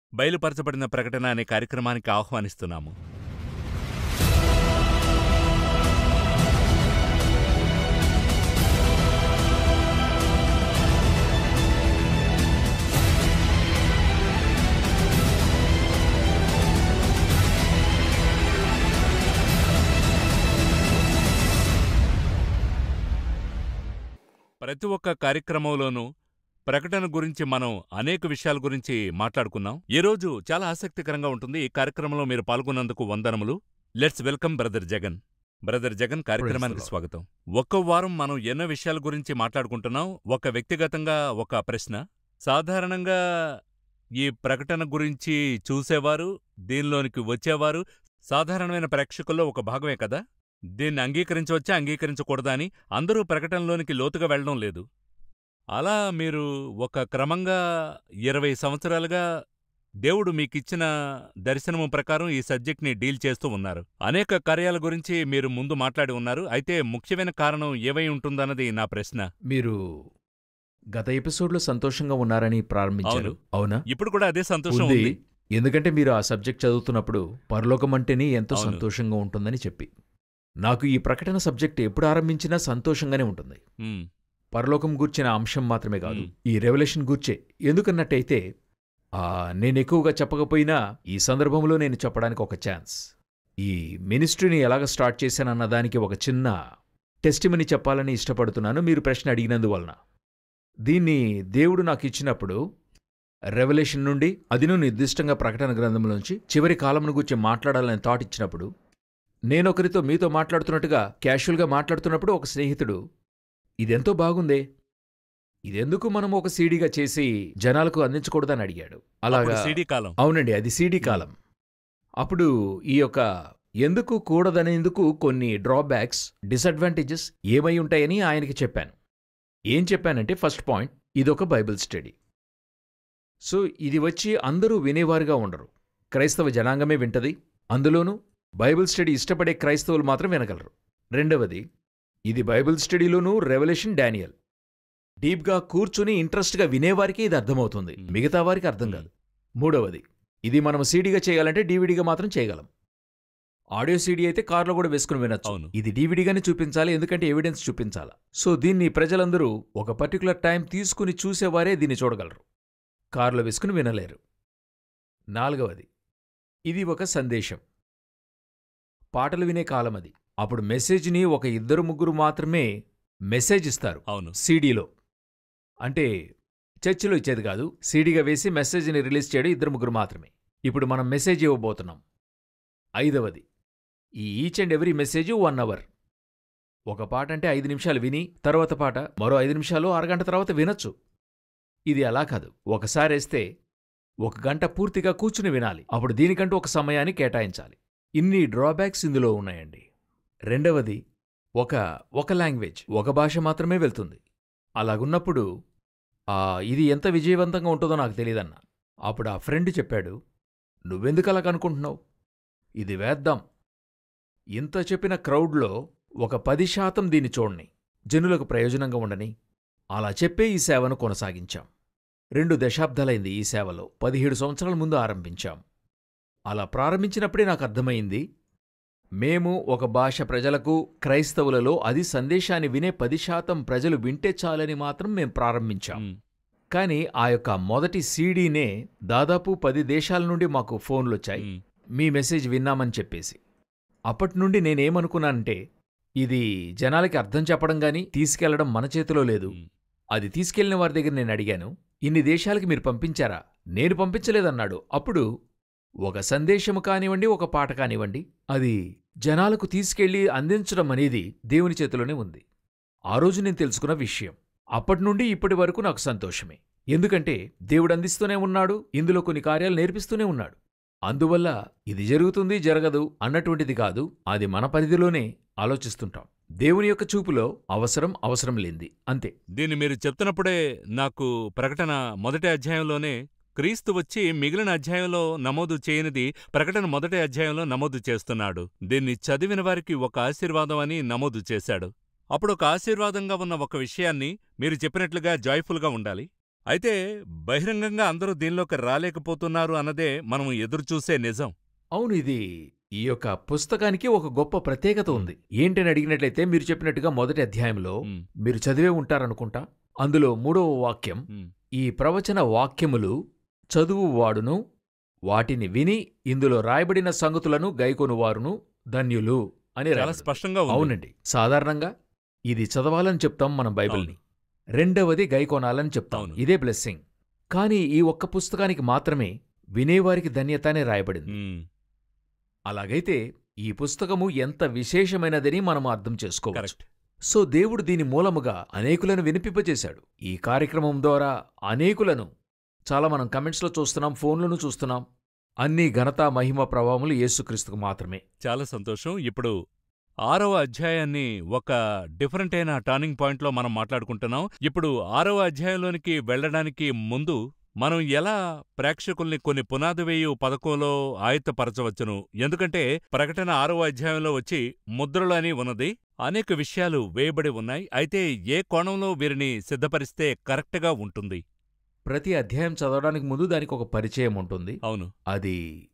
బయలుపరచబడిన ప్రకటన అనే కార్యక్రమానికి ఆహ్వానిస్తున్నాము ప్రతి ఒక్క కార్యక్రమంలోనూ ప్రకటన గురించి మనం అనేక విషయాల గురించి మాట్లాడుకున్నాం ఈ రోజు చాలా ఆసక్తికరంగా ఉంటుంది ఈ కార్యక్రమంలో మీరు పాల్గొన్నందుకు వందనములు let's welcome brother Jagan brother Jagan కార్యక్రమానికి Lord. స్వాగతం ఒక్క వారం మనం ఎన్నో విషయాల గురించి మాట్లాడుకుంటున్నాం ఒక వ్యక్తిగతంగా ఒక ప్రశ్న సాధారణంగా ఈ ప్రకటన గురించి చూసేవారు దీనిలోనికి వచ్చేవారు సాధారణమైన ప్రేక్షకుల్లో ఒక భాగమే కదా దీన్ని అంగీకరించవచ్చా అంగీకరించకూడదా అని అందరూ ప్రకటనలోనికి లోతుగా వెళ్ళడం లేదు అలా మీరు ఒక క్రమంగా ఇరవై సంవత్సరాలుగా దేవుడు మీకిచ్చిన దర్శనము ప్రకారం ఈ సబ్జెక్ట్ని డీల్ చేస్తూ ఉన్నారు అనేక కార్యాల గురించి మీరు ముందు మాట్లాడి ఉన్నారు అయితే ముఖ్యమైన కారణం ఏవై ఉంటుందన్నది నా ప్రశ్న మీరు గత ఎపిసోడ్లో సంతోషంగా ఉన్నారని ప్రారంభించారు అవును. అవునా ఇప్పుడు కూడా అదే సంతోషం ఉంది ఉంది ఎందుకంటే మీరు ఆ సబ్జెక్ట్ చదువుతున్నప్పుడు పరలోకం అంటేనే ఎంతో అవును. సంతోషంగా ఉంటుందని చెప్పి నాకు ఈ ప్రకటన సబ్జెక్ట్ ఎప్పుడు ఆరంభించినా సంతోషంగానే ఉంటుంది ఉమ్, పరలోకం గూర్చిన అంశం మాత్రమే కాదు మ్మ్. ఈ రెవల్యూషన్ గూర్చే ఎందుకన్నట్టయితే ఆ, నేను ఎక్కువగా చెప్పకపోయినా ఈ సందర్భంలో నేను చెప్పడానికి ఒక ఛాన్స్ ఈ మినిస్ట్రీని ఎలాగ స్టార్ట్ చేశానన్న దానికి ఒక చిన్న టెస్టిమని చెప్పాలని ఇష్టపడుతున్నాను మీరు ప్రశ్న అడిగినందువలన దీన్ని దేవుడు నాకు ఇచ్చినప్పుడు రెవల్యూషన్ నుండి అదిను నిర్దిష్టంగా ప్రకటన గ్రంథంలోంచి చివరి కాలంను గురించి మాట్లాడాలని థాట్ ఇచ్చినప్పుడు నేనొకరితో మీతో మాట్లాడుతున్నట్టుగా క్యాషువల్గా మాట్లాడుతున్నప్పుడు ఒక స్నేహితుడు ఇదెంతో బాగుందే ఇదెందుకు మనం ఒక సీడీగా చేసి జనాలకు అందించకూడదని అడిగాడు అప్పుడు అలాగా సిడి కాలం అవునండి అది సీడీ కాలం అప్పుడు ఈ యొక్క ఎందుకు కూడదనేందుకు కొన్ని డ్రాబ్యాక్స్ డిసడ్వాంటేజెస్ ఏమై ఉంటాయని ఆయనకి చెప్పాను ఏం చెప్పానంటే ఫస్ట్ పాయింట్ ఇదొక బైబిల్ స్టడీ సో ఇది వచ్చి అందరూ వినేవారుగా ఉండరు క్రైస్తవ జనాంగమే వింటది అందులోనూ బైబిల్ స్టడీ ఇష్టపడే క్రైస్తవులు మాత్రం వినగలరు రెండవది ఇది బైబిల్ స్టడీలోనూ రెవల్యూషన్ డానియల్ డీప్గా కూర్చుని ఇంట్రెస్ట్గా వినేవారికి ఇది అర్థమవుతుంది మ్. మిగతా వారికి అర్థం కాదు మూడవది ఇది మనం సీడీగా చేయాలంటే డీవీడీగా మాత్రం చేయగలం ఆడియో సీడీ అయితే కార్లో కూడా వేసుకుని వినొచ్చు అవును. ఇది డీవీడీగానే చూపించాలి ఎందుకంటే ఎవిడెన్స్ చూపించాలి సో దీన్ని ప్రజలందరూ ఒక పర్టికులర్ టైం తీసుకుని చూసేవారే దీన్ని చూడగలరు కారులో వేసుకుని వినలేరు నాలుగవది ఇది ఒక సందేశం పాటలు వినే కాలం అది అప్పుడు మెసేజ్ని ఒక ఇద్దరు ముగ్గురు మాత్రమే మెసేజ్ ఇస్తారు అవును సీడీలో అంటే చర్చిలో ఇచ్చేది కాదు సీడీగా వేసి మెసేజ్ని రిలీజ్ చేయడం ఇద్దరు ముగ్గురు మాత్రమే ఇప్పుడు మనం మెసేజ్ ఇవ్వబోతున్నాం ఐదవది ఈ each and every message one hour ఒక పాట అంటే ఐదు నిమిషాలు విని తర్వాత పాట మరో ఐదు నిమిషాలు అరగంట తర్వాత వినొచ్చు ఇది అలా కాదు ఒకసారి వేస్తే ఒక గంట పూర్తిగా కూర్చుని వినాలి అప్పుడు దీనికంటూ ఒక సమయాన్ని కేటాయించాలి ఇన్ని డ్రాబ్యాక్స్ ఇందులో ఉన్నాయండి రెండవది ఒక ఒక లాంగ్వేజ్ ఒక భాష మాత్రమే వెళ్తుంది అలాగున్నప్పుడు ఆ, ఇది ఎంత విజయవంతంగా ఉంటుందో నాకు తెలియదన్నా అప్పుడు ఆ ఫ్రెండ్ చెప్పాడు నువ్వెందుకు అలా కనుకుంటున్నావు ఇది వేద్దాం ఇంత చెప్పిన క్రౌడ్లో ఒక పది శాతం దీన్ని చూడని జనులకు ప్రయోజనంగా ఉండని అలా చెప్పే ఈ సేవను కొనసాగించాం రెండు దశాబ్దాలైంది ఈ సేవలో పదిహేడు సంవత్సరాల ముందు ఆరంభించాం అలా ప్రారంభించినప్పుడే నాకు అర్థమైంది మేము ఒక భాష ప్రజలకు క్రైస్తవులలో అది సందేశాన్ని వినే పది శాతం ప్రజలు వింటే చాలని మాత్రం మేం ప్రారంభించాం ఉమ్, కానీ ఆ యొక్క మొదటి సీడీనే దాదాపు పది దేశాల నుండి మాకు ఫోన్లొచ్చాయి ఉమ్, మీ మెసేజ్ విన్నామని చెప్పేసి అప్పటి నుండి నేనేమనుకున్నానంటే ఇది జనాలకి అర్థం చెప్పడం గాని తీసుకెళ్లడం మన చేతిలో లేదు ఉమ్. అది తీసుకెళ్లిన వారి దగ్గర నేను అడిగాను ఇన్ని దేశాలకి మీరు పంపించారా నేను పంపించలేదన్నాడు అప్పుడు ఒక సందేశము కానివ్వండి ఒక పాట కానివ్వండి అది జనాలకు తీసుకెళ్లి అందించడం అనేది దేవుని చేతిలోనే ఉంది ఆ రోజు నేను తెలుసుకున్న విషయం అప్పటి నుండి ఇప్పటి వరకు నాకు సంతోషమే ఎందుకంటే దేవుడు అందిస్తూనే ఉన్నాడు ఇందులో కొన్ని కార్యాలు నేర్పిస్తూనే ఉన్నాడు అందువల్ల ఇది జరుగుతుంది జరగదు అన్నటువంటిది కాదు అది మన పరిధిలోనే ఆలోచిస్తుంటాం దేవుని యొక్క చూపులో అవసరం అవసరం లేంది అంతే దీన్ని మీరు చెప్తున్నప్పుడే నాకు ప్రకటన మొదటి అధ్యాయంలోనే క్రీస్తు వచ్చి మిగిలిన అధ్యాయంలో నమోదు చేయనిది ప్రకటన మొదటి అధ్యాయంలో నమోదు చేస్తున్నాడు దీన్ని చదివిన వారికి ఒక ఆశీర్వాదం అని నమోదు చేశాడు అప్పుడు ఒక ఆశీర్వాదంగా ఉన్న ఒక విషయాన్ని మీరు చెప్పినట్లుగా జాయ్ఫుల్గా ఉండాలి అయితే బహిరంగంగా అందరూ దీనిలోకి రాలేకపోతున్నారు అన్నదే మనం ఎదురుచూసే నిజం అవును ఇది ఈ యొక్క పుస్తకానికి ఒక గొప్ప ప్రత్యేకత ఉంది ఏంటని అడిగినట్లయితే మీరు చెప్పినట్టుగా మొదటి అధ్యాయంలో ఉమ్, మీరు చదివే ఉంటారనుకుంటా అందులో మూడవ వాక్యం ఉమ్, ఈ ప్రవచన వాక్యములు చదువు వాడును వాటిని విని ఇందులో రాయబడిన సంగతులను గైకొనువారును ధన్యులు అని చాలా రాయబడింది. స్పష్టంగా ఉంది అవునండి సాధారణంగా ఇది చదవాలని చెప్తాం మనం బైబిల్ని రెండవది గైకొనాలని చెప్తాం అవును. ఇదే బ్లెస్సింగ్ కానీ ఈ ఒక్క పుస్తకానికి మాత్రమే వినేవారికి ధన్యత అనే రాయబడింది ఉమ్, అలాగైతే ఈ పుస్తకము ఎంత విశేషమైనదని మనం అర్థం చేసుకోవచ్చు కరెక్ట్ సో దేవుడు దీని మూలముగా అనేకులను వినిపింపచేశాడు ఈ కార్యక్రమం ద్వారా అనేకులను చాలా మనం కమెంట్స్లో చూస్తున్నాం ఫోన్లను చూస్తున్నాం అన్ని ఘనత మహిమ ప్రభావములు యేసుక్రీస్తుకు మాత్రమే చాలా సంతోషం ఇప్పుడు ఆరవ అధ్యాయాన్ని ఒక డిఫరెంట్ అయిన టర్నింగ్ పాయింట్లో మనం మాట్లాడుకుంటున్నాం ఇప్పుడు ఆరవ అధ్యాయంలోనికి వెళ్ళడానికి ముందు మనం ఎలా ప్రేక్షకుల్ని కొన్ని పునాది వేయు పథకంలో ఆయత్తపరచవచ్చును ఎందుకంటే ప్రకటన ఆరవ అధ్యాయంలో వచ్చి ముద్రలు అని ఉన్నది అనేక విషయాలు వేయబడి ఉన్నాయి అయితే ఏ కోణంలో వీరిని సిద్ధపరిస్తే కరెక్ట్గా ఉంటుంది ప్రతి అధ్యాయం చదవడానికి ముందు దానికి ఒక పరిచయం ఉంటుంది అవును అది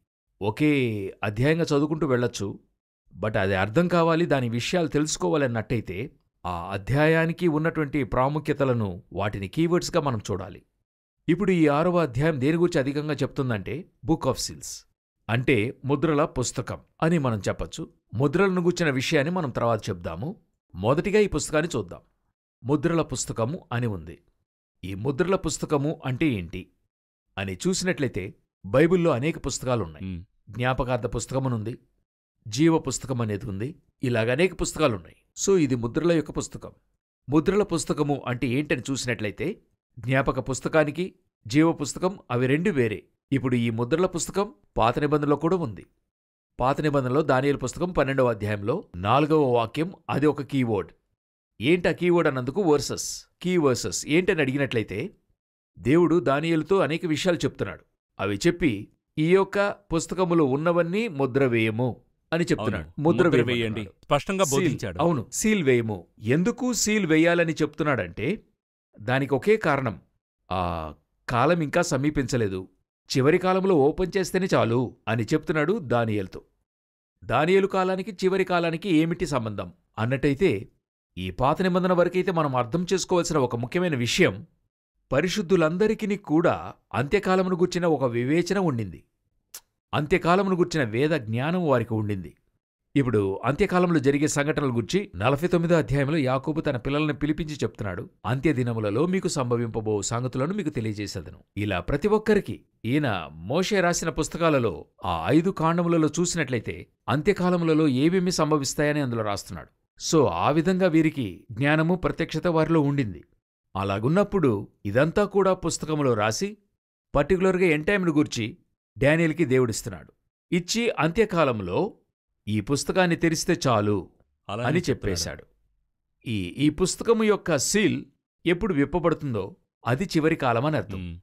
ఒకే అధ్యాయంగా చదువుకుంటూ వెళ్ళొచ్చు బట్ అది అర్థం కావాలి దాని విషయాలు తెలుసుకోవాలన్నట్టయితే ఆ అధ్యాయానికి ఉన్నటువంటి ప్రాముఖ్యతలను వాటిని కీవర్డ్స్గా మనం చూడాలి ఇప్పుడు ఈ ఆరవ అధ్యాయం దేని గురించి అధికంగా చెప్తుందంటే బుక్ ఆఫ్ సీల్స్ అంటే ముద్రల పుస్తకం అని మనం చెప్పొచ్చు ముద్రలను గుచ్చిన విషయాన్ని మనం తర్వాత చెప్దాము మొదటిగా ఈ పుస్తకాన్ని చూద్దాం ముద్రల పుస్తకము అని ఉంది ఈ ముద్రల పుస్తకము అంటే ఏంటి అని చూసినట్లయితే బైబిల్లో అనేక పుస్తకాలున్నాయి ఉమ్, జ్ఞాపకార్థ పుస్తకమనుంది జీవ పుస్తకం అనేది ఉంది ఇలాగ అనేక పుస్తకాలున్నాయి సో ఇది ముద్రల యొక్క పుస్తకం ముద్రల పుస్తకము అంటే ఏంటని చూసినట్లయితే జ్ఞాపక పుస్తకానికి జీవ పుస్తకం అవి రెండు వేరే ఇప్పుడు ఈ ముద్రల పుస్తకం పాత నిబంధనలో కూడా ఉంది పాత నిబంధనలో దానియేలు పుస్తకం పన్నెండవ అధ్యాయంలో నాలుగవ వాక్యం అది ఒక కీవర్డ్ ఏంటి ఆ కీవర్డ్ అన్నందుకు వర్సెస్ కీ వర్సెస్ ఏంటని అడిగినట్లయితే దేవుడు దానియేలుతో అనేక విషయాలు చెప్తున్నాడు అవి చెప్పి ఈ యొక్క పుస్తకములో ఉన్నవన్నీ ముద్ర వేయము అని అవును చెప్తున్నాడు ముద్ర ముద్ర వేయండి వేయండి స్పష్టంగా బోధించాడు అవును సీల్ వేయము ఎందుకు సీల్ వేయాలని చెప్తున్నాడంటే దానికి ఒకే కారణం ఆ కాలం ఇంకా సమీపించలేదు చివరి కాలంలో ఓపెన్ చేస్తేనే చాలు అని చెప్తున్నాడు దానియేలుతో దానియేలు కాలానికి చివరి కాలానికి ఏమిటి సంబంధం అన్నట్టయితే ఈ పాత నిబంధన వరకైతే మనం అర్థం చేసుకోవాల్సిన ఒక ముఖ్యమైన విషయం పరిశుద్ధులందరికీ కూడా అంత్యకాలమును గుర్చిన ఒక వివేచన ఉండింది అంత్యకాలమును గుర్చిన వేద జ్ఞానం వారికి ఉండింది ఇప్పుడు అంత్యకాలంలో జరిగే సంఘటనల గురించి నలభై తొమ్మిదో అధ్యాయంలో యాకోబు తన పిల్లల్ని పిలిపించి చెప్తున్నాడు అంత్యదినములలో మీకు సంభవింపబో సంగతులను మీకు తెలియజేసేదను ఇలా ప్రతి ఒక్కరికి ఈయన మోషే రాసిన పుస్తకాలలో ఆ ఐదు కాండములలో చూసినట్లయితే అంత్యకాలములలో ఏవేమి సంభవిస్తాయని అందులో రాస్తున్నాడు సో ఆ విధంగా వీరికి జ్ఞానము ప్రత్యక్షత వారిలో ఉండింది అలాగున్నప్పుడు ఇదంతా కూడా పుస్తకములో రాసి పర్టికులర్గా ఎంటైమ్ను గూర్చి డానియల్కి దేవుడిస్తున్నాడు ఇచ్చి అంత్యకాలంలో ఈ పుస్తకాన్ని తెరిస్తే చాలు అలానే అని చెప్తున్నాడు. చెప్పేశాడు ఈ ఈ పుస్తకము యొక్క సీల్ ఎప్పుడు విప్పబడుతుందో అది చివరి కాలమని అర్థం ఉమ్,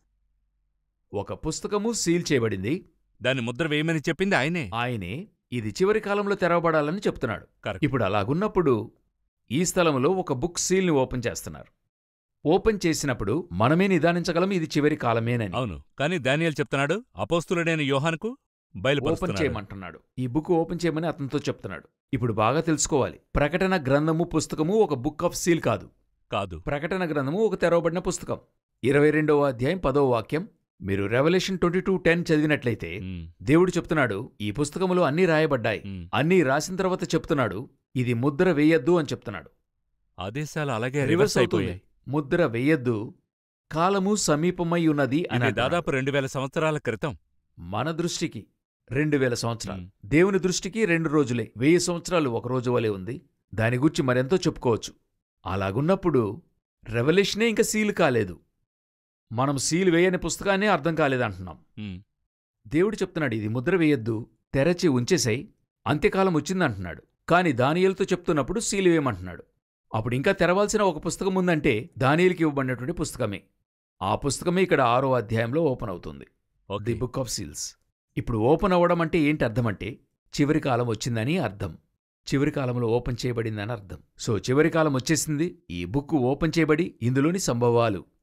ఒక పుస్తకము సీల్ చేయబడింది దాన్ని ముద్ర వేయమని చెప్పింది ఆయనే ఆయనే ఇది చివరి కాలంలో తెరవబడాలని చెప్తున్నాడు కరెక్ట్ ఇప్పుడు అలాగున్నప్పుడు ఈ స్థలంలో ఒక బుక్ సీల్ని ఓపెన్ చేస్తున్నారు ఓపెన్ చేసినప్పుడు మనమే నిదానించగలం ఇది చివరి కాలమేనని అవును కానీ దానియేలు చెప్తున్నాడు అపోస్తులుడైన యోహానుకు ఓపెన్ బయలుపరుస్తున్నాడు చేయమంటున్నాడు ఈ బుక్ ఓపెన్ చేయమని అతనితో చెప్తున్నాడు ఇప్పుడు బాగా తెలుసుకోవాలి ప్రకటన గ్రంథము పుస్తకము ఒక బుక్ ఆఫ్ సీల్ కాదు కాదు ప్రకటన గ్రంథము ఒక తెరవబడిన పుస్తకం ఇరవై రెండవ అధ్యాయం పదవ వాక్యం మీరు రెవల్యూషన్ ట్వంటీ టూ టెన్ చదివినట్లయితే ఉమ్, దేవుడు చెప్తున్నాడు ఈ పుస్తకములో అన్నీ రాయబడ్డాయి ఉమ్. అన్నీ రాసిన తర్వాత చెప్తున్నాడు ఇది ముద్ర వేయద్దు అని చెప్తున్నాడు ఆదేశాలు అలాగే రివర్స్ రివర్స్ అవుతుంది అయిపోయాయి ముద్ర వేయద్దు కాలము సమీపమై ఉన్నది అని ఇది అంటున్నాడు. దాదాపు రెండు వేల సంవత్సరాల క్రితం మన దృష్టికి రెండు వేల సంవత్సరాలు ఉమ్. దేవుని దృష్టికి రెండు రోజులే వెయ్యి సంవత్సరాలు ఒక రోజు వలె ఉంది దాని గురించి మరెంతో చెప్పుకోవచ్చు అలాగున్నప్పుడు రెవల్యూషనే ఇంకా సీల్ కాలేదు మనం సీల్ వేయని పుస్తకాన్నే అర్థం కాలేదంటున్నాం ఉమ్, దేవుడు చెప్తున్నాడు ఇది ముద్ర వేయొద్దు తెరచి ఉంచేసై అంత్యకాలం వచ్చిందంటున్నాడు కాని దానియేలుతో చెప్తున్నప్పుడు సీల్ వేయమంటున్నాడు అప్పుడు ఇంకా తెరవాల్సిన ఒక పుస్తకం ఉందంటే దానియేలుకి ఇవ్వబడినటువంటి పుస్తకమే ఆ పుస్తకమే ఇక్కడ ఆరో అధ్యాయంలో ఓపెన్ అవుతుంది okay. The book of seals ఇప్పుడు ఓపెన్ అవ్వడం అంటే ఏంటి అర్థం అంటే చివరి కాలం వచ్చిందని అర్థం చివరి కాలంలో ఓపెన్ చేయబడిందని అర్థం సో చివరి కాలం వచ్చేసింది ఈ బుక్ ఓపెన్ చేయబడి ఇందులోని సంభవాలు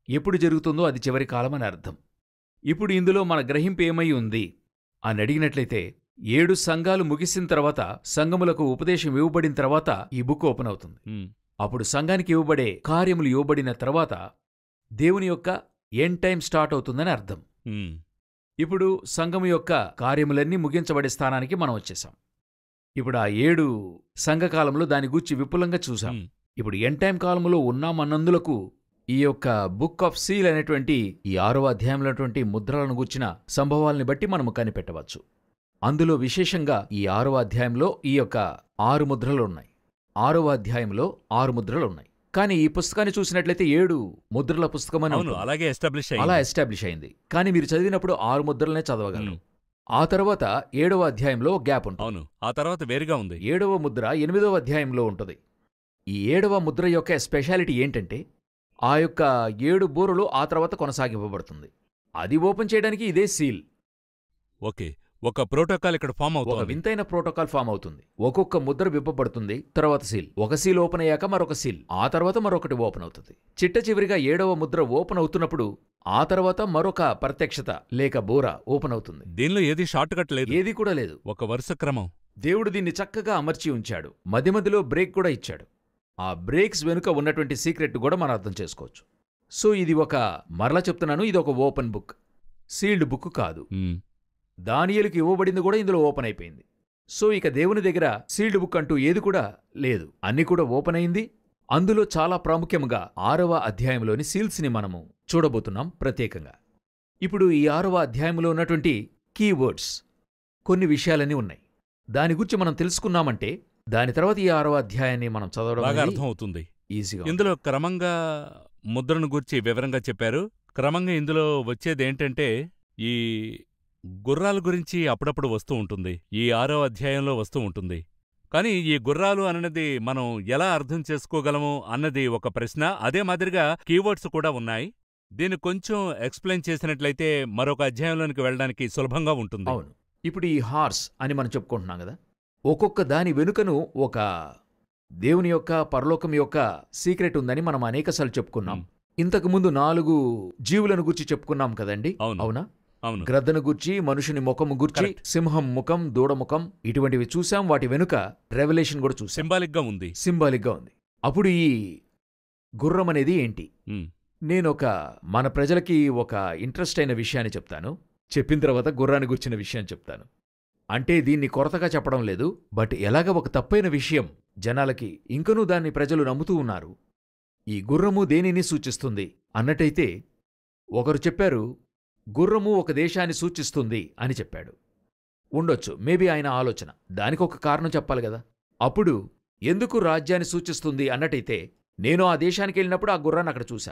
ఎప్పుడు జరుగుతుందో అది చివరి కాలం అని అర్థం ఇప్పుడు ఇందులో మన గ్రహింపు ఏమై ఉంది అని అడిగినట్లయితే ఏడు సంఘాలు ముగిసిన తర్వాత సంఘములకు ఉపదేశం ఇవ్వబడిన తర్వాత ఈ బుక్ ఓపెన్ అవుతుంది ఉమ్, అప్పుడు సంఘానికి ఇవ్వబడే కార్యములు ఇవ్వబడిన తర్వాత దేవుని యొక్క ఎన్ టైం స్టార్ట్ అవుతుందని అర్థం ఉమ్, ఇప్పుడు సంఘము యొక్క కార్యములన్నీ ముగించబడే స్థానానికి మనం వచ్చేసాం ఇప్పుడు ఆ ఏడు సంఘకాలంలో దాని గూర్చి విపులంగా చూసాం ఉమ్, ఇప్పుడు ఎన్ టైం కాలంలో ఉన్నామన్నందులకు ఈ యొక్క బుక్ ఆఫ్ సీల్ అనేటువంటి ఈ ఆరవ అధ్యాయంలోటువంటి ముద్రలను గూర్చిన సంభవాల్ని బట్టి మనము కనిపెట్టవచ్చు అందులో విశేషంగా ఈ ఆరవ అధ్యాయంలో ఈ యొక్క ఆరు ముద్రలు ఉన్నాయి ఆరవ అధ్యాయంలో ఆరు ముద్రలు ఉన్నాయి కానీ ఈ పుస్తకాన్ని చూసినట్లయితే ఏడు ముద్రల పుస్తకం అని అవును ఉంటుంది. అలాగే ఎస్టాబ్లిష్ అలా అయ్యింది ఎస్టాబ్లిష్ అయింది కానీ మీరు చదివినప్పుడు ఆరు ముద్రలనే చదవగలరు ఉమ్, ఆ తర్వాత ఏడవ అధ్యాయంలో గ్యాప్ ఉంటుంది అవును ఆ తర్వాత వేరుగా ఉంది ఏడవ ముద్ర ఎనిమిదవ అధ్యాయంలో ఉంటుంది ఈ ఏడవ ముద్ర యొక్క స్పెషాలిటీ ఏంటంటే ఆ యొక్క ఏడు బూరలు ఆ తర్వాత కొనసాగింపబడుతుంది అది ఓపెన్ చేయడానికి ఇదే సీల్ ఓకే ఒక ప్రోటోకాల్ ఇక్కడ ఫామ్ ఒక అవుతుంది వింతైన ప్రోటోకాల్ ఫామ్ అవుతుంది ఒక్కొక్క ముద్ర విప్పబడుతుంది తర్వాత సీల్ ఒక సీల్ ఓపెన్ అయ్యాక మరొక సీల్ ఆ తర్వాత మరొకటి ఓపెన్ అవుతుంది చిట్ట చివరిగా ఏడవ ముద్ర ఓపెన్ అవుతున్నప్పుడు ఆ తర్వాత మరొక ప్రత్యక్షత లేక బూర ఓపెన్ అవుతుంది దీనిలో ఏది షార్ట్ కట్ లేదు ఏది కూడా లేదు ఒక వరుస క్రమం దేవుడు దీన్ని చక్కగా అమర్చి ఉంచాడు మధ్య మధ్యలో బ్రేక్ కూడా ఇచ్చాడు ఆ బ్రేక్స్ వెనుక ఉన్నటువంటి సీక్రెట్ కూడా మనం అర్థం చేసుకోవచ్చు సో ఇది ఒక మరలా చెప్తున్నాను ఇది ఒక ఓపెన్ బుక్ సీల్డ్ బుక్ కాదు ఉమ్, దానియలకు ఇవ్వబడింది కూడా ఇందులో ఓపెన్ అయిపోయింది సో ఇక దేవుని దగ్గర సీల్డ్ బుక్ అంటూ ఏది కూడా లేదు అన్ని కూడా ఓపెన్ అయింది అందులో చాలా ప్రాముఖ్యంగా ఆరవ అధ్యాయంలోని సీల్స్ని మనము చూడబోతున్నాం ప్రత్యేకంగా ఇప్పుడు ఈ ఆరవ అధ్యాయంలో ఉన్నటువంటి కీవర్డ్స్ కొన్ని విషయాలన్నీ ఉన్నాయి దాని గురించి మనం తెలుసుకున్నామంటే దాని తర్వాత ఈ ఆరవ అధ్యాయాన్ని మనం చదవడం బాగా అనేది అర్థం అవుతుంది ఈజీగా ఉంటుంది. ఇందులో క్రమంగా ముద్రను గురించి వివరంగా చెప్పారు క్రమంగా ఇందులో వచ్చేది ఏంటంటే ఈ గుర్రాల గురించి అప్పుడప్పుడు వస్తూ ఉంటుంది ఈ ఆరో అధ్యాయంలో వస్తూ ఉంటుంది కానీ ఈ గుర్రాలు అన్నది మనం ఎలా అర్థం చేసుకోగలము అన్నది ఒక ప్రశ్న అదే మాదిరిగా కీవర్డ్స్ కూడా ఉన్నాయి దీన్ని కొంచెం ఎక్స్ప్లెయిన్ చేసినట్లయితే మరొక అధ్యాయంలోనికి వెళ్ళడానికి సులభంగా ఉంటుంది అవును ఇప్పుడు ఈ హార్స్ అని మనం చెప్పుకుంటున్నాం కదా ఒక్కొక్క దాని వెనుకను ఒక దేవుని యొక్క పరలోకం యొక్క సీక్రెట్ ఉందని మనం అనేకసార్లు చెప్పుకున్నాం మ్. ఇంతకు ముందు నాలుగు జీవులను గురించి చెప్పుకున్నాం కదండి అవును అవునా అవును గ్రద్దను గుర్చి మనుషుని ముఖము గుర్చి Correct. సింహం ముఖం దూడ ముఖం ఇటువంటివి చూసాం వాటి వెనుక రెవల్యూషన్ కూడా చూసాం సింబాలిక్ గా ఉంది సింబాలిక్గా ఉంది అప్పుడు ఈ గుర్రం అనేది ఏంటి ఉమ్, నేను ఒక మన ప్రజలకి ఒక ఇంట్రెస్ట్ అయిన విషయాన్ని చెప్తాను చెప్పిన తర్వాత గుర్రాన్ని గుర్చిన విషయాన్ని చెప్తాను అంటే దీన్ని కొరతగా చెప్పడం లేదు బట్ ఎలాగ ఒక తప్పైన విషయం జనాలకి ఇంకనూ దాన్ని ప్రజలు నమ్ముతూ ఉన్నారు ఈ గుర్రము దేనిని సూచిస్తుంది అన్నట్టయితే ఒకరు చెప్పారు గుర్రము ఒక దేశాన్ని సూచిస్తుంది అని చెప్పాడు ఉండొచ్చు మేబీ ఆయన ఆలోచన దానికి ఒక కారణం చెప్పాలి కదా అప్పుడు ఎందుకు రాజ్యాన్ని సూచిస్తుంది అన్నట్టయితే నేను ఆ దేశానికి వెళ్ళినప్పుడు ఆ గుర్రాన్ని అక్కడ చూశా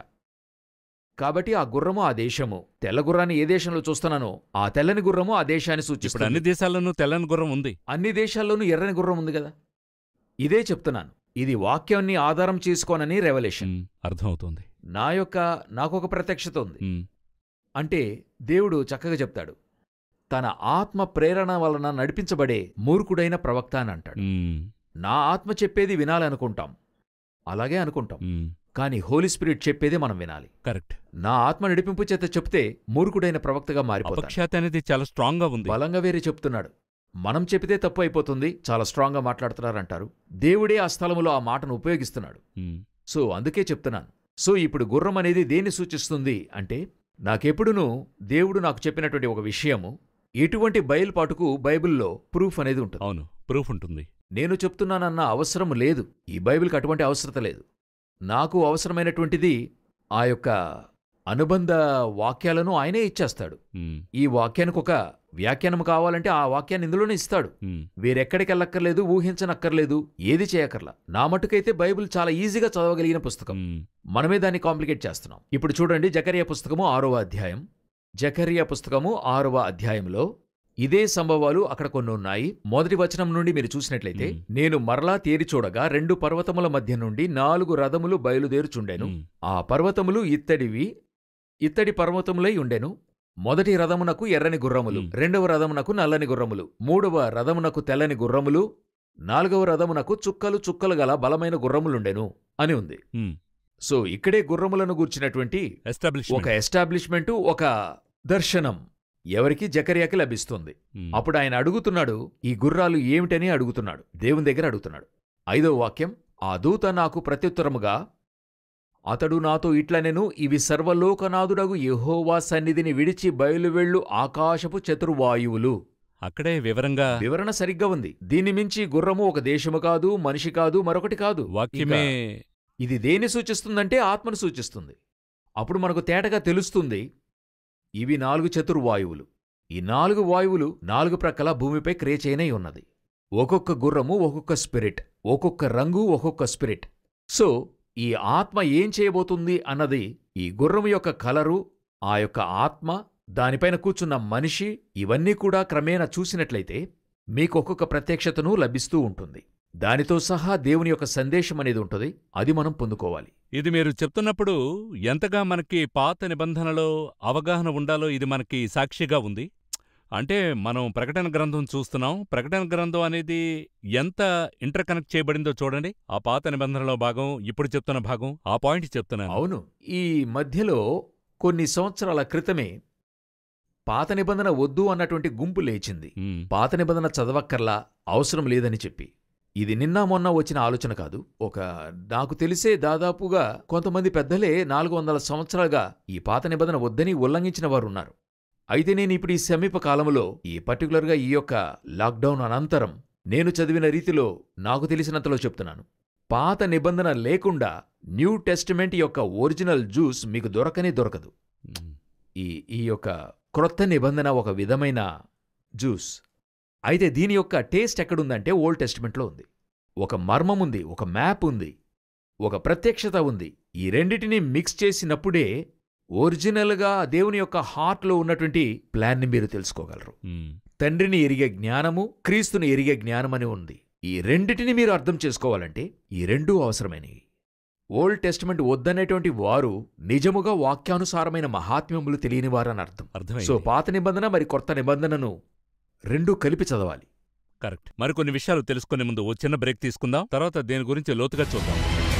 కాబట్టి ఆ గుర్రము ఆ దేశము తెల్ల గుర్రాన్ని ఏ దేశంలో చూస్తున్నానో ఆ తెల్లని గుర్రము ఆ దేశాన్ని ఇప్పుడు సూచిస్తుంది అన్ని దేశాల్లోనూ తెల్లని గుర్రం ఉంది అన్ని దేశాల్లోనూ ఎర్రని గుర్రం ఉంది కదా ఇదే చెప్తున్నాను ఇది వాక్యాన్ని ఆధారం చేసుకోనని రెవల్యూషన్ ఉమ్, అర్థమవుతుంది నా యొక్క నాకొక ప్రత్యక్షత ఉంది ఉమ్, అంటే దేవుడు చక్కగా చెప్తాడు తన ఆత్మ ప్రేరణ వలన నడిపించబడే మూర్ఖుడైన ప్రవక్త అని అంటాడు ఉమ్, నా ఆత్మ చెప్పేది వినాలనుకుంటాం అలాగే అనుకుంటాం ఉమ్, కానీ హోలీ స్పిరిట్ చెప్పేదే మనం వినాలి కరెక్ట్ నా ఆత్మ నడిపింపు చేత చెప్తే మూర్ఖుడైన ప్రవక్తగా మారిపోతాడు అపఖ్యాతి అనేది చాలా స్ట్రాంగ్ గా ఉంది బలంగా వేరే చెప్తున్నాడు మనం చెబితే తప్పు అయిపోతుంది చాలా స్ట్రాంగ్గా మాట్లాడుతున్నారంటారు దేవుడే ఆ స్థలములో ఆ మాటను ఉపయోగిస్తున్నాడు ఉమ్, సో అందుకే చెప్తున్నాను సో ఇప్పుడు గుర్రం అనేది దేన్ని సూచిస్తుంది అంటే నాకెప్పుడునూ దేవుడు నాకు చెప్పినటువంటి ఒక విషయము ఎటువంటి బయలుపాటుకు బైబిల్లో ప్రూఫ్ అనేది ఉంటుంది అవును ప్రూఫ్ ఉంటుంది నేను చెప్తున్నానన్న అవసరం లేదు ఈ బైబిల్కి అటువంటి అవసరత లేదు నాకు అవసరమైనటువంటిది ఆ యొక్క అనుబంధ వాక్యాలను ఆయనే ఇచ్చేస్తాడు ఉమ్, ఈ వాక్యానికి ఒక వ్యాఖ్యానం కావాలంటే ఆ వాక్యాన్ని ఇందులోనే ఇస్తాడు ఉమ్, వేరెక్కడికి వెళ్ళక్కర్లేదు ఊహించనక్కర్లేదు ఏది చేయక్కర్లా నా మటుకైతే బైబిల్ చాలా ఈజీగా చదవగలిగిన పుస్తకం ఉమ్, మనమే దాన్ని కాంప్లికేట్ చేస్తున్నాం ఇప్పుడు చూడండి జకరియా పుస్తకము ఆరవ అధ్యాయం జకరియా పుస్తకము ఆరవ అధ్యాయంలో ఇదే సంభవాలు అక్కడ కొన్ని ఉన్నాయి మొదటి వచనం నుండి మీరు చూసినట్లయితే మ్మ్. నేను మరలా తేరి చూడగా రెండు పర్వతముల మధ్య నుండి నాలుగు రథములు బయలుదేరుచుండెను ఉమ్, ఆ పర్వతములు ఇత్తడివి ఇత్తడి పర్వతములై ఉండెను మొదటి రథమునకు ఎర్రని గుర్రములు మ్. రెండవ రథమునకు నల్లని గుర్రములు మూడవ రథమునకు తెల్లని గుర్రములు నాలుగవ రథమునకు చుక్కలు చుక్కలు గల బలమైన గుర్రములుండెను అని ఉంది ఉమ్, సో ఇక్కడే గుర్రములను గూర్చినటువంటి ఒక ఎస్టాబ్లిష్మెంట్ ఎస్టాబ్లిష్మెంటు ఒక దర్శనం ఎవరికి జకర్యాకి లభిస్తుంది మ్. అప్పుడు ఆయన అడుగుతున్నాడు ఈ గుర్రాలు ఏమిటని అడుగుతున్నాడు దేవుని దగ్గర అడుగుతున్నాడు ఐదవ వాక్యం ఆ దూత నాకు ప్రత్యుత్తరముగా అతడు నాతో ఇట్లనెను ఇవి సర్వలోకనాథుడగు యెహోవా సన్నిధిని విడిచి బయలువెళ్ళు ఆకాశపు చతుర్వాయువులు అక్కడే వివరంగా వివరణ సరిగ్గా ఉంది దీని మించి గుర్రము ఒక దేశము కాదు మనిషి కాదు మరొకటి కాదు వాక్యమే ఇంకా ఇది దేన్ని సూచిస్తుందంటే ఆత్మను సూచిస్తుంది అప్పుడు మనకు తేటగా తెలుస్తుంది ఇవి నాలుగు చతుర్వాయువులు ఈ నాలుగు వాయువులు నాలుగు ప్రక్కల భూమిపై క్రేచైనై ఉన్నది ఒక్కొక్క గుర్రము ఒక్కొక్క స్పిరిట్ ఒక్కొక్క రంగు ఒక్కొక్క స్పిరిట్ సో ఈ ఆత్మ ఏం చేయబోతుంది అన్నది ఈ గుర్రము యొక్క కలరు ఆ యొక్క ఆత్మ దానిపైన కూర్చున్న మనిషి ఇవన్నీ కూడా క్రమేణా చూసినట్లయితే మీకు ఒక్కొక్క ప్రత్యక్షతను లభిస్తూ ఉంటుంది దానితో సహా దేవుని యొక్క సందేశం అనేది ఉంటుంది అది మనం పొందుకోవాలి ఇది మీరు చెప్తున్నప్పుడు ఎంతగా మనకి పాత నిబంధనలో అవగాహన ఉండాలో ఇది మనకి సాక్షిగా ఉంది అంటే మనం ప్రకటన గ్రంథం చూస్తున్నాం ప్రకటన గ్రంథం అనేది ఎంత ఇంటర్ కనెక్ట్ చేయబడిందో చూడండి ఆ పాత నిబంధనలో భాగం ఇప్పుడు చెప్తున్న భాగం ఆ పాయింట్ చెప్తున్నాను అవును ఈ మధ్యలో కొన్ని సంవత్సరాల క్రితమే పాత నిబంధన వద్దు అన్నటువంటి గుంపు లేచింది మ్, పాత నిబంధన చదవక్కర్లా అవసరం లేదని చెప్పి ఇది నిన్న మొన్న వచ్చిన ఆలోచన కాదు ఒక నాకు తెలిసే దాదాపుగా కొంతమంది పెద్దలే నాలుగు వందల సంవత్సరాలుగా ఈ పాత నిబంధన వద్దని ఉల్లంఘించిన వారు ఉన్నారు అయితే నేను ఇప్పుడు ఈ సమీప కాలంలో ఈ పర్టికులర్గా ఈ యొక్క లాక్డౌన్ అనంతరం నేను చదివిన రీతిలో నాకు తెలిసినంతలో చెప్తున్నాను పాత నిబంధన లేకుండా న్యూ టెస్టిమెంట్ యొక్క ఒరిజినల్ జ్యూస్ మీకు దొరకనే దొరకదు మ్. ఈ ఈ యొక్క క్రొత్త నిబంధన ఒక విధమైన జ్యూస్ అయితే దీని యొక్క టేస్ట్ ఎక్కడుందంటే ఓల్డ్ టెస్టిమెంట్లో ఉంది ఒక మర్మం ఉంది ఒక మ్యాప్ ఉంది ఒక ప్రత్యక్షత ఉంది ఈ రెండిటిని మిక్స్ చేసినప్పుడే ఒరిజినల్గా దేవుని యొక్క హార్ట్లో ఉన్నటువంటి ప్లాన్ని మీరు తెలుసుకోగలరు మ్. తండ్రిని ఎరిగే జ్ఞానము క్రీస్తుని ఎరిగే జ్ఞానమని ఉంది ఈ రెండిటిని మీరు అర్థం చేసుకోవాలంటే ఈ రెండూ అవసరమైనవి ఓల్డ్ టెస్టిమెంట్ వద్దనేటువంటి వారు నిజముగా వాక్యానుసారమైన మహాత్మ్యములు తెలియని వారని అర్థం అర్థమైంది సో పాత నిబంధన మరి కొత్త నిబంధనను రెండూ కలిపి చదవాలి కరెక్ట్ మరికొన్ని విషయాలు తెలుసుకునే ముందు ఓ చిన్న బ్రేక్ తీసుకుందాం తర్వాత దీని గురించి లోతుగా చూద్దాం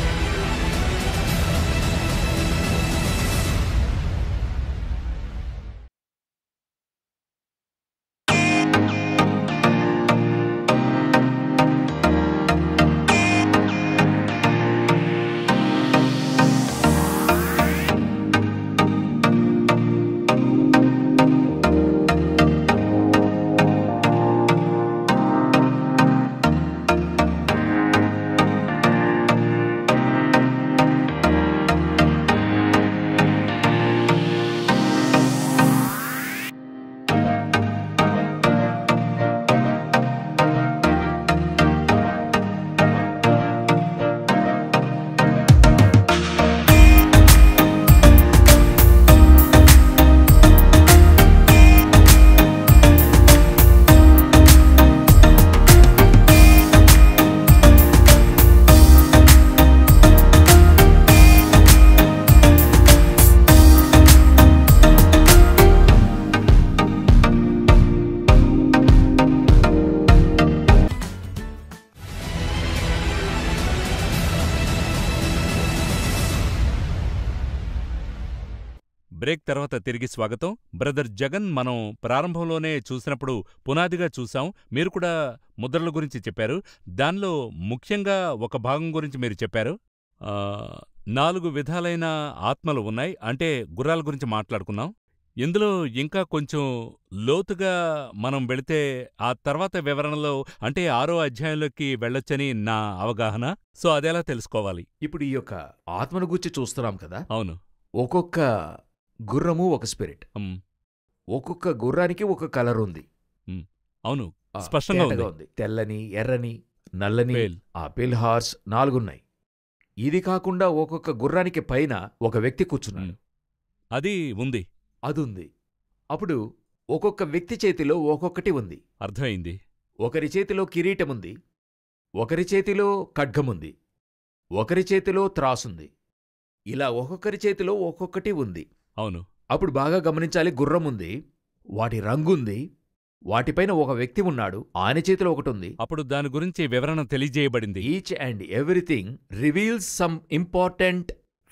బ్రేక్ తర్వాత తిరిగి స్వాగతం బ్రదర్ జగన్ మనం ప్రారంభంలోనే చూసినప్పుడు పునాదిగా చూసాం మీరు కూడా ముద్రల గురించి చెప్పారు దానిలో ముఖ్యంగా ఒక భాగం గురించి మీరు చెప్పారు ఆ, నాలుగు విధాలైన ఆత్మలు ఉన్నాయి అంటే గుర్రాల గురించి మాట్లాడుకున్నాం ఇందులో ఇంకా కొంచెం లోతుగా మనం వెళితే ఆ తర్వాత వివరణలో అంటే ఆరో అధ్యాయంలోకి వెళ్ళొచ్చని నా అవగాహన సో అదెలా తెలుసుకోవాలి ఇప్పుడు ఈ యొక్క ఆత్మను గూర్చి చూస్తున్నాం కదా అవును ఒక్కొక్క గుర్రము ఒక స్పిరిట్ ఉమ్, ఒక్కొక్క గుర్రానికి ఒక కలర్ ఉంది అవును ఆ, స్పష్టంగా తేటగా ఉంది తెల్లని ఎర్రని నల్లని పేల్ ఆ పిల్ హార్స్ నాలుగున్నాయి ఇది కాకుండా ఒక్కొక్క గుర్రానికి పైన ఒక వ్యక్తి కూర్చున్నాడు అది ఉంది అదుంది అప్పుడు ఒక్కొక్క వ్యక్తి చేతిలో ఒక్కొక్కటి ఉంది అర్థమైంది ఒకరి చేతిలో కిరీటముంది ఒకరి చేతిలో ఖడ్గముంది ఒకరి చేతిలో త్రాసుంది ఇలా ఒక్కొక్కరి చేతిలో ఒక్కొక్కటి ఉంది అవును అప్పుడు బాగా గమనించాలి గుర్రం ఉంది వాటి రంగుంది వాటిపైన ఒక వ్యక్తి ఉన్నాడు ఆయన చేతిలో ఒకటి ఉంది అప్పుడు దాని గురించి వివరణ తెలియజేయబడింది each and everything reveals some important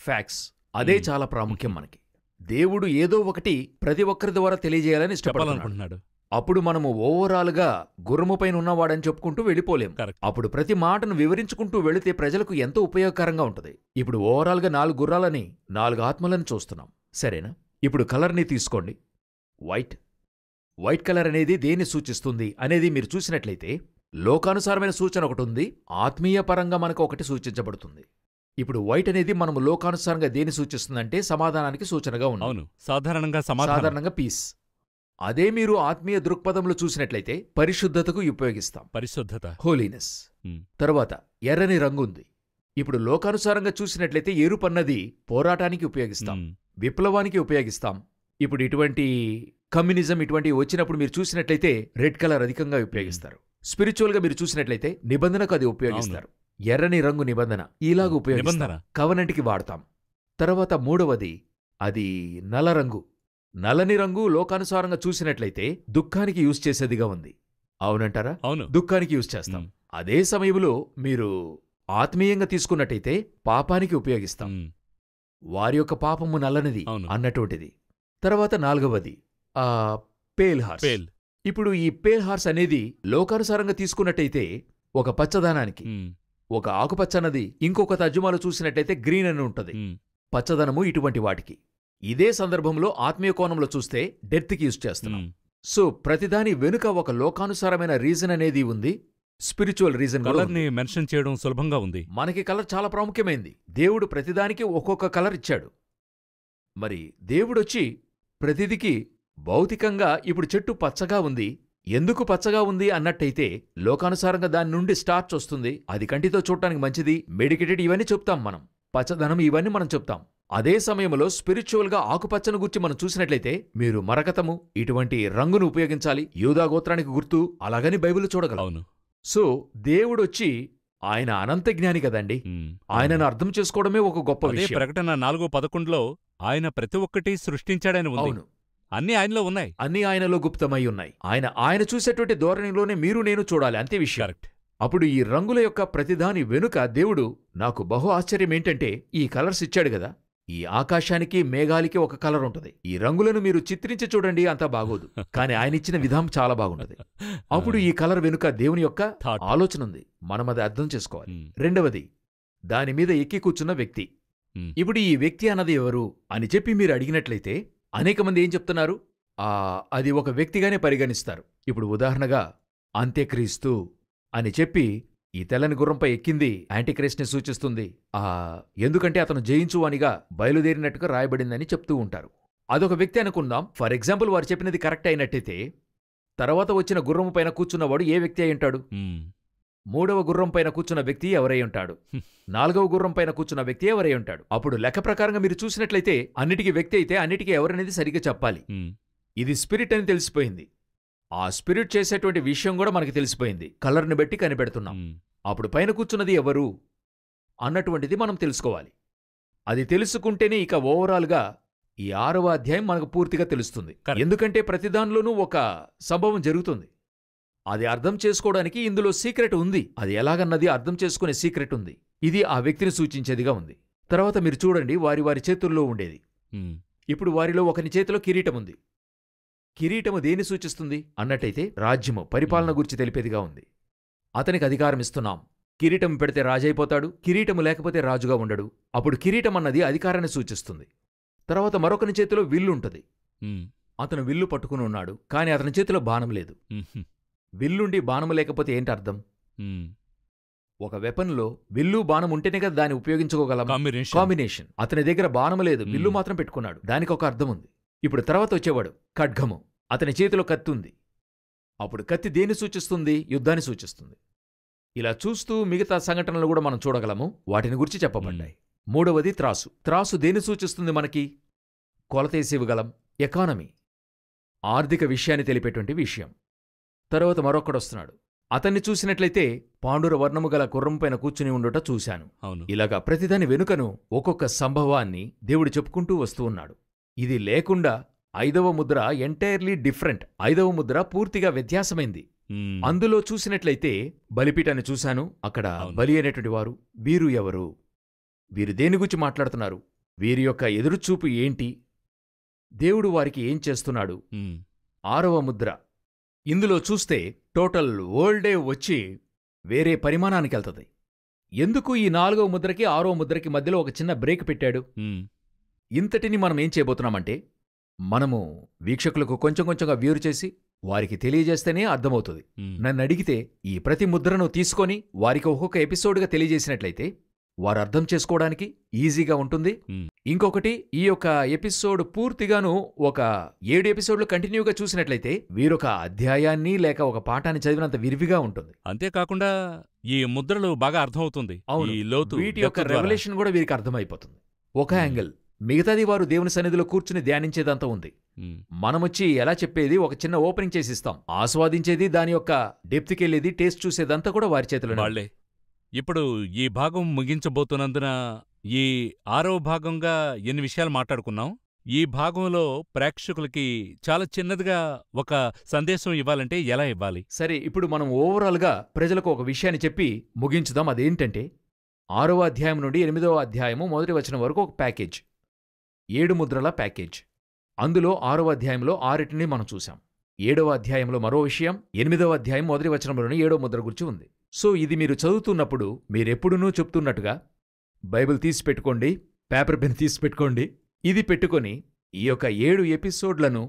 facts అదే మ్మ్. చాలా ప్రాముఖ్యం మనకి దేవుడు ఏదో ఒకటి ప్రతి ఒక్కరి ద్వారా తెలియజేయాలని ఇష్టపడాలనుకుంటున్నాడు చెప్పాలనుకుంటున్నాడు అప్పుడు మనము ఓవరాల్గా గుర్రము పైన ఉన్నవాడని చెప్పుకుంటూ వెళ్ళిపోలేం Correct. అప్పుడు ప్రతి మాటను వివరించుకుంటూ వెళితే ప్రజలకు ఎంతో ఉపయోగకరంగా ఉంటుంది ఇప్పుడు ఓవరాల్గా నాలుగు గుర్రాలని నాలుగు ఆత్మలను చూస్తున్నాం సరేనా ఇప్పుడు కలర్ని తీసుకోండి వైట్ వైట్ కలర్ అనేది దేన్ని సూచిస్తుంది అనేది మీరు చూసినట్లయితే లోకానుసారమైన సూచన ఒకటి ఉంది ఆత్మీయ పరంగా మనకు ఒకటి సూచించబడుతుంది ఇప్పుడు వైట్ అనేది మనము లోకానుసారంగా దేన్ని సూచిస్తుందంటే సమాధానానికి సూచనగా ఉంది అవును సాధారణంగా సమాధానం సాధారణంగా పీస్ అదే మీరు ఆత్మీయ దృక్పథంలో చూసినట్లయితే పరిశుద్ధతకు ఉపయోగిస్తాం పరిశుద్ధత హోలీనెస్ Hmm. తరువాత ఎర్రని రంగు ఉంది ఇప్పుడు లోకానుసారంగా చూసినట్లయితే ఎరుపన్నది పోరాటానికి ఉపయోగిస్తాం మ్మ్. విప్లవానికి ఉపయోగిస్తాం ఇప్పుడు ఇటువంటి కమ్యూనిజం ఇటువంటివి వచ్చినప్పుడు మీరు చూసినట్లయితే రెడ్ కలర్ అధికంగా ఉపయోగిస్తారు స్పిరిచువల్ గా మీరు చూసినట్లయితే నిబంధనకు అది ఉపయోగిస్తారు ఎర్రని రంగు నిబంధన ఇలాగ ఉపయోగిస్తాం నిబంధన కవనంటికి వాడతాం తర్వాత మూడవది అది నల్ల రంగు నల్లని రంగు లోకానుసారంగా చూసినట్లయితే దుఃఖానికి యూజ్ చేసేదిగా ఉంది అవునంటారా అవును దుఃఖానికి యూజ్ చేస్తాం మ్మ్. అదే సమయంలో మీరు ఆత్మీయంగా తీసుకున్నట్టయితే పాపానికి ఉపయోగిస్తాం మ్మ్. వారి యొక్క పాపము నల్లనిది అవును. అన్నటువంటిది తర్వాత నాలుగవది ఆ పేల్ హార్స్ పేల్ ఇప్పుడు ఈ పేల్ హార్స్ అనేది లోకానుసారంగా తీసుకున్నట్టయితే ఒక పచ్చదనానికి మ్మ్. ఒక ఆకుపచ్చనది ఇంకొక తర్జుమాలో చూసినట్లయితే గ్రీన్ అని ఉంటది మ్మ్. పచ్చదనము ఇటువంటి వాటికి ఇదే సందర్భంలో ఆత్మీయ కోణంలో చూస్తే డెత్కి యూజ్ చేస్తున్నాం మ్మ్. సో ప్రతిదాని వెనుక ఒక లోకానుసారమైన రీజన్ అనేది ఉంది స్పిరిచువల్ రీజన్ కూడా కలర్ ఉంది. ని మెన్షన్ చేయడం సులభంగా ఉంది మనకి కలర్ చాలా ప్రాముఖ్యమైంది దేవుడు ప్రతిదానికి ఒక్కొక్క కలర్ ఇచ్చాడు మరి దేవుడొచ్చి ప్రతిదికి భౌతికంగా ఇప్పుడు చెట్టు పచ్చగా ఉంది ఎందుకు పచ్చగా ఉంది అన్నట్టయితే లోకానుసారంగా దాని నుండి స్టార్చ్ వస్తుంది అది కంటితో చూడటానికి మంచిది మెడికేటెడ్ ఇవన్నీ చెప్తాం మనం పచ్చదనం ఇవన్నీ మనం చెప్తాం అదే సమయంలో స్పిరిచువల్ గా ఆకుపచ్చను గురించి మనం చూసినట్లయితే మీరు మరకతము ఇటువంటి రంగును ఉపయోగించాలి యూదా గోత్రానికి గుర్తు అలాగని బైబిల్ చూడగలం అవును సో దేవుడొచ్చి ఆయన అనంత జ్ఞాని కదండి మ్మ్. ఆయనను అర్థం చేసుకోవడమే ఒక గొప్ప అదే విషయం ప్రకటన నాలుగో పదకొండులో ఆయన ప్రతి ఒక్కటి సృష్టించాడని ఉంది అవును అన్ని ఆయనలో ఉన్నాయి అన్నీ ఆయనలో గుప్తమై ఉన్నాయి ఆయన ఆయన చూసేటువంటి ధోరణిలోనే మీరు నేను చూడాలి అంతే విషయం కరెక్ట్ అప్పుడు ఈ రంగుల యొక్క ప్రతిదాని వెనుక దేవుడు నాకు బహు ఆశ్చర్యం ఏంటంటే ఈ కలర్స్ ఇచ్చాడు కదా ఈ ఆకాశానికి మేఘాలకి ఒక కలర్ ఉంటుంది ఈ రంగులను మీరు చిత్రించి చూడండి అంతా బాగోదు కానీ ఆయన ఇచ్చిన విధానం చాలా బాగుంటది అప్పుడు ఈ కలర్ వెనుక దేవుని యొక్క థాట్ ఆలోచన ఉంది మనం అది అర్థం చేసుకోవాలి మ్మ్. రెండవది దాని మీద ఎక్కి కూర్చున్న వ్యక్తి మ్మ్. ఇప్పుడు ఈ వ్యక్తి అన్నది ఎవరు అని చెప్పి మీరు అడిగినట్లయితే అనేక మంది ఏం చెప్తున్నారు ఆ అది ఒక వ్యక్తిగానే పరిగణిస్తారు ఇప్పుడు ఉదాహరణగా అంత్యక్రీస్తు అని చెప్పి ఈ తెల్లని గుర్రంపై ఎక్కింది యాంటీక్రైస్ట్ని సూచిస్తుంది ఆ ఎందుకంటే అతను జయించు అనిగా బయలుదేరినట్టుగా రాయబడిందని చెప్తూ ఉంటారు అదొక వ్యక్తి అనుకుందాం ఫర్ ఎగ్జాంపుల్ వారు చెప్పినది కరెక్ట్ అయినట్టయితే తర్వాత వచ్చిన గుర్రం పైన కూర్చున్నవాడు ఏ వ్యక్తి అయి ఉంటాడు మ్మ్. మూడవ గుర్రం పైన కూర్చున్న వ్యక్తి ఎవరై ఉంటాడు హ్మ్. నాలుగవ గుర్రం పైన కూర్చున్న వ్యక్తి ఎవరై ఉంటాడు అప్పుడు లెక్క ప్రకారంగా మీరు చూసినట్లయితే అన్నిటికీ వ్యక్తి అయితే అన్నిటికీ ఎవరనేది సరిగ్గా చెప్పాలి మ్మ్. ఇది స్పిరిట్ అని తెలిసిపోయింది ఆ స్పిరిట్ చేసేటువంటి విషయం కూడా మనకి తెలిసిపోయింది కలర్ని బట్టి కనిపెడుతున్నాం మ్మ్. అప్పుడు పైన కూర్చున్నది ఎవరు అన్నటువంటిది మనం తెలుసుకోవాలి అది తెలుసుకుంటేనే ఇక ఓవరాల్గా ఈ ఆరవ అధ్యాయం మనకు పూర్తిగా తెలుస్తుంది Correct. ఎందుకంటే ప్రతిదానిలోనూ ఒక సంభవం జరుగుతుంది అది అర్థం చేసుకోవడానికి ఇందులో సీక్రెట్ ఉంది అది ఎలాగన్నది అర్థం చేసుకునే సీక్రెట్ ఉంది ఇది ఆ వ్యక్తిని సూచించేదిగా ఉంది తర్వాత మీరు చూడండి వారి వారి చేతుల్లో ఉండేది మ్మ్. ఇప్పుడు వారిలో ఒకని చేతిలో కిరీటం ఉంది కిరీటము దేని సూచిస్తుంది అన్నట్టయితే రాజ్యము పరిపాలన గురించి తెలిపేదిగా ఉంది అతనికి అధికారం ఇస్తున్నాం కిరీటం పెడితే రాజైపోతాడు కిరీటము లేకపోతే రాజుగా ఉండడు అప్పుడు కిరీటం అన్నది అధికారాన్ని సూచిస్తుంది తర్వాత మరొకని చేతిలో విల్లు ఉంటుంది మ్మ్. అతను విల్లు పట్టుకుని ఉన్నాడు కానీ అతని చేతిలో బాణం లేదు మ్మ్. విల్లుండి బాణము లేకపోతే ఏంటి అర్థం మ్మ్. ఒక వెపన్లో విల్లు బాణం ఉంటేనే కదా దాన్ని ఉపయోగించుకోగలం కాంబినేషన్ కాంబినేషన్ అతని దగ్గర బాణము లేదు విల్లు మ్మ్. మాత్రం పెట్టుకున్నాడు దానికి ఒక అర్థం ఉంది ఇప్పుడు తర్వాత వచ్చేవాడు ఖడ్గము అతని చేతిలో కత్తి ఉంది అప్పుడు కత్తి దేన్ని సూచిస్తుంది యుద్ధాన్ని సూచిస్తుంది ఇలా చూస్తూ మిగతా సంఘటనలు కూడా మనం చూడగలము వాటిని గురించి చెప్పబడ్డాయి మూడవది త్రాసు త్రాసు దేన్ని సూచిస్తుంది మనకి కొలతేసి ఇవ్వగలం ఎకానమీ ఆర్థిక విషయాన్ని తెలిపేటువంటి విషయం తర్వాత మరొక్కడొస్తున్నాడు అతన్ని చూసినట్లయితే పాండుర వర్ణము గల గుర్రంపైన కూర్చుని ఉండుట చూశాను అవును ఇలాగా ప్రతిదాని వెనుకను ఒక్కొక్క సంభవాన్ని దేవుడు చెప్పుకుంటూ వస్తూ ఉన్నాడు ఇది లేకుండా ఐదవ ముద్ర ఎంటైర్లీ డిఫరెంట్ ఐదవ ముద్ర పూర్తిగా వ్యత్యాసమైంది మ్మ్. అందులో చూసినట్లయితే బలిపీఠాన్ని చూశాను అక్కడ అవును. బలి అయినటువంటి వారు వీరు ఎవరు వీరు దేని గురించి మాట్లాడుతున్నారు వీరి యొక్క ఎదురుచూపు ఏంటి దేవుడు వారికి ఏం చేస్తున్నాడు ఉమ్, ఆరవ ముద్ర ఇందులో చూస్తే టోటల్ వరల్డే వచ్చి వేరే పరిమాణానికి వెళ్తది ఎందుకు ఈ నాలుగవ ముద్రకి ఆరో ముద్రకి మధ్యలో ఒక చిన్న బ్రేక్ పెట్టాడు ఉమ్, ఇంతటిని మనం ఏం చేయబోతున్నామంటే మనము వీక్షకులకు కొంచెం కొంచెంగా వ్యూరు చేసి వారికి తెలియజేస్తేనే అర్థమవుతుంది ఉమ్. నన్ను అడిగితే ఈ ప్రతి ముద్రను తీసుకొని వారికి ఒక్కొక్క ఎపిసోడ్గా తెలియజేసినట్లయితే వారు అర్థం చేసుకోవడానికి ఈజీగా ఉంటుంది మ్. ఇంకొకటి ఈ యొక్క ఎపిసోడ్ పూర్తిగాను ఒక ఏడు ఎపిసోడ్లు కంటిన్యూగా చూసినట్లయితే వీరొక అధ్యాయాన్ని లేక ఒక పాఠాన్ని చదివినంత విరివిగా ఉంటుంది అంతేకాకుండా ఈ ముద్రలు బాగా అర్థమవుతుంది అవును. ఈ లోతు వీటి యొక్క depth ద్వారా. రెవల్యూషన్ కూడా వీరికి అర్థమైపోతుంది ఒక మ్. యాంగిల్ మిగతాది వారు దేవుని సన్నిధిలో కూర్చుని ధ్యానించేదంతా ఉంది ఉమ్, మనమొచ్చి ఎలా చెప్పేది ఒక చిన్న ఓపెనింగ్ చేసి ఇస్తాం ఆస్వాదించేది దాని యొక్క డెప్త్కెళ్ళేది టేస్ట్ చూసేదంతా కూడా వారి చేతిలో వాళ్లే ఇప్పుడు ఈ భాగం ముగించబోతున్నందున ఈ ఆరవ భాగంగా ఎన్ని విషయాలు మాట్లాడుకున్నాం ఈ భాగంలో ప్రేక్షకులకి చాలా చిన్నదిగా ఒక సందేశం ఇవ్వాలంటే ఎలా ఇవ్వాలి సరే ఇప్పుడు మనం ఓవరాల్గా ప్రజలకు ఒక విషయాన్ని చెప్పి ముగించుదాం అదేంటంటే ఆరవ అధ్యాయం నుండి ఎనిమిదవ అధ్యాయము మొదటి వచనం వరకు ఒక ప్యాకేజ్ ఏడు ముద్రల ప్యాకేజ్ అందులో ఆరవ అధ్యాయంలో ఆరిటిని మనం చూశాం ఏడవ అధ్యాయంలో మరో విషయం ఎనిమిదవ అధ్యాయం మొదటి వచనంలోని ఏడవ ముద్ర గురించి ఉంది సో ఇది మీరు చదువుతున్నప్పుడు మీరెప్పుడునూ చెప్తున్నట్టుగా బైబిల్ తీసి పెట్టుకోండి పేపర్ పెన్ తీసి పెట్టుకోండి ఇది పెట్టుకొని ఈ యొక్క ఏడు ఎపిసోడ్లను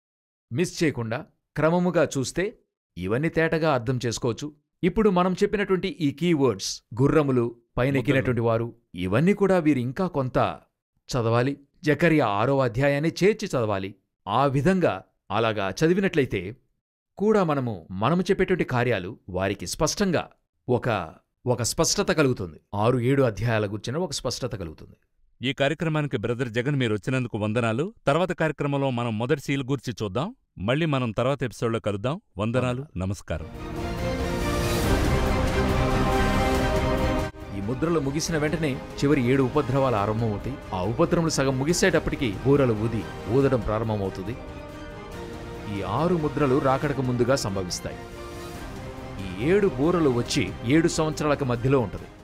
మిస్ చేయకుండా క్రమముగా చూస్తే ఇవన్నీ తేటగా అర్థం చేసుకోవచ్చు ఇప్పుడు మనం చెప్పినటువంటి ఈ కీవర్డ్స్ గుర్రములు పైనెక్కినటువంటి వారు ఇవన్నీ కూడా వీరు ఇంకా కొంత చదవాలి జకర్య ఆరో అధ్యాయాన్ని చేర్చి చదవాలి ఆ విధంగా అలాగా చదివినట్లయితే కూడా మనము మనము చెప్పేటువంటి కార్యాలు వారికి స్పష్టంగా ఒక ఒక స్పష్టత కలుగుతుంది ఆరు ఏడు అధ్యాయాల గురించిన ఒక స్పష్టత కలుగుతుంది ఈ కార్యక్రమానికి బ్రదర్ జగన్ మీరు వచ్చినందుకు వందనాలు తర్వాత కార్యక్రమంలో మనం మొదటి సీల్ గురించి చూద్దాం మళ్ళీ మనం తర్వాత ఎపిసోడ్లో కలుద్దాం వందనాలు నమస్కారం ఈ ముద్రలు ముగిసిన వెంటనే చివరి ఏడు ఉపద్రవాలు ఆరంభమవుతాయి ఆ ఉపద్రవములు సగం ముగిసేటప్పటికి బూరలు ఊది ఊదడం ప్రారంభమవుతుంది ఈ ఆరు ముద్రలు రాకడకు ముందుగా సంభవిస్తాయి ఈ ఏడు బూరలు వచ్చి ఏడు సంవత్సరాలకు మధ్యలో ఉంటుంది